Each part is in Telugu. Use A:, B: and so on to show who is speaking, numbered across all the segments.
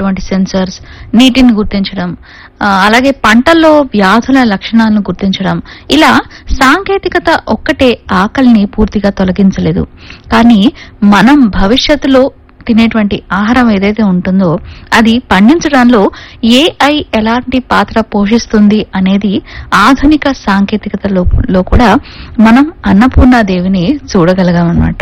A: ఉన్నటువంటి సెన్సర్స్ నీటిని గుర్తించడం ఆ, అలాగే పంటల్లో వ్యాధుల లక్షణాలను గుర్తించడం ఇలా సాంకేతికత ఒక్కటే ఆకలిని పూర్తిగా తొలగించలేదు కానీ మనం భవిష్యత్తులో తినేటువంటి ఆహారం ఏదైతే ఉంటుందో అది పండించడంలో ఏఐ ఎలాంటి పాత్ర పోషిస్తుంది అనేది ఆధునిక సాంకేతికతలో లో కూడా మనం అన్నపూర్ణాదేవిని చూడగలగామన్నమాట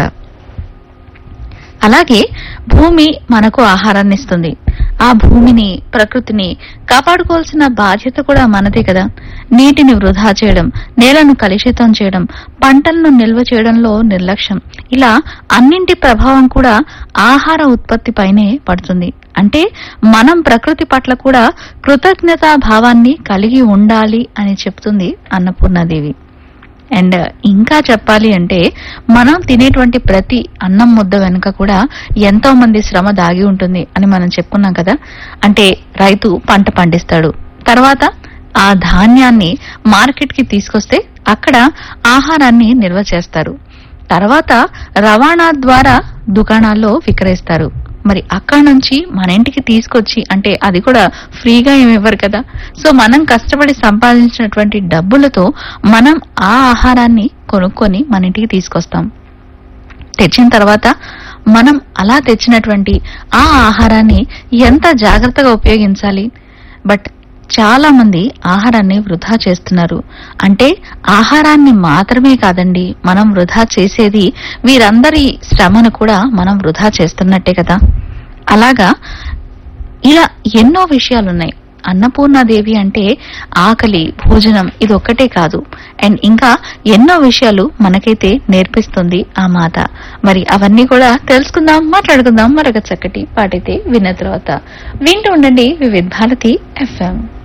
A: అలాగే భూమి మనకు ఆహారాన్ని ఇస్తుంది ఆ భూమిని ప్రకృతిని కాపాడుకోవాల్సిన బాధ్యత కూడా మనదే కదా నీటిని వృధా చేయడం నేలను కలుషితం చేయడం పంటలను నిల్వ చేయడంలో నిర్లక్ష్యం ఇలా అన్నింటి ప్రభావం కూడా ఆహార ఉత్పత్తిపైనే పడుతుంది అంటే మనం ప్రకృతి పట్ల కూడా కృతజ్ఞతా భావాన్ని కలిగి ఉండాలి అని చెప్తుంది అన్నపూర్ణాదేవి అండ్ ఇంకా చెప్పాలి అంటే మనం తినేటువంటి ప్రతి అన్నం ముద్ద వెనుక కూడా ఎంతో మంది శ్రమ దాగి ఉంటుంది అని మనం చెప్పుకున్నాం కదా అంటే రైతు పంట పండిస్తాడు తర్వాత ఆ ధాన్యాన్ని మార్కెట్ కి తీసుకొస్తే అక్కడ ఆహారాన్ని నిల్వ చేస్తారు తర్వాత రవాణా ద్వారా దుకాణాల్లో విక్రయిస్తారు మరి అక్కడ నుంచి మన ఇంటికి తీసుకొచ్చి అంటే అది కూడా ఫ్రీగా ఏమి ఇవ్వరు కదా సో మనం కష్టపడి సంపాదించినటువంటి డబ్బులతో మనం ఆ ఆహారాన్ని కొనుక్కొని మన ఇంటికి తీసుకొస్తాం తెచ్చిన తర్వాత మనం అలా తెచ్చినటువంటి ఆ ఆహారాన్ని ఎంత జాగ్రత్తగా ఉపయోగించాలి బట్ చాలా మంది ఆహారాన్ని వృధా చేస్తున్నారు అంటే ఆహారాన్ని మాత్రమే కాదండి మనం వృధా చేసేది వీరందరి శ్రమను కూడా మనం వృధా చేస్తున్నట్టే కదా అలాగా ఇలా ఎన్నో విషయాలున్నాయి అన్నపూర్ణాదేవి అంటే ఆకలి భోజనం ఇది ఒక్కటే కాదు అండ్ ఇంకా ఎన్నో విషయాలు మనకైతే నేర్పిస్తుంది ఆ మాత మరి అవన్నీ కూడా తెలుసుకుందాం మాట్లాడుకుందాం మరొక చక్కటి పాటైతే విన్న తర్వాత వింటూ ఉండండి వివిధ భారతి ఎఫ్ఎం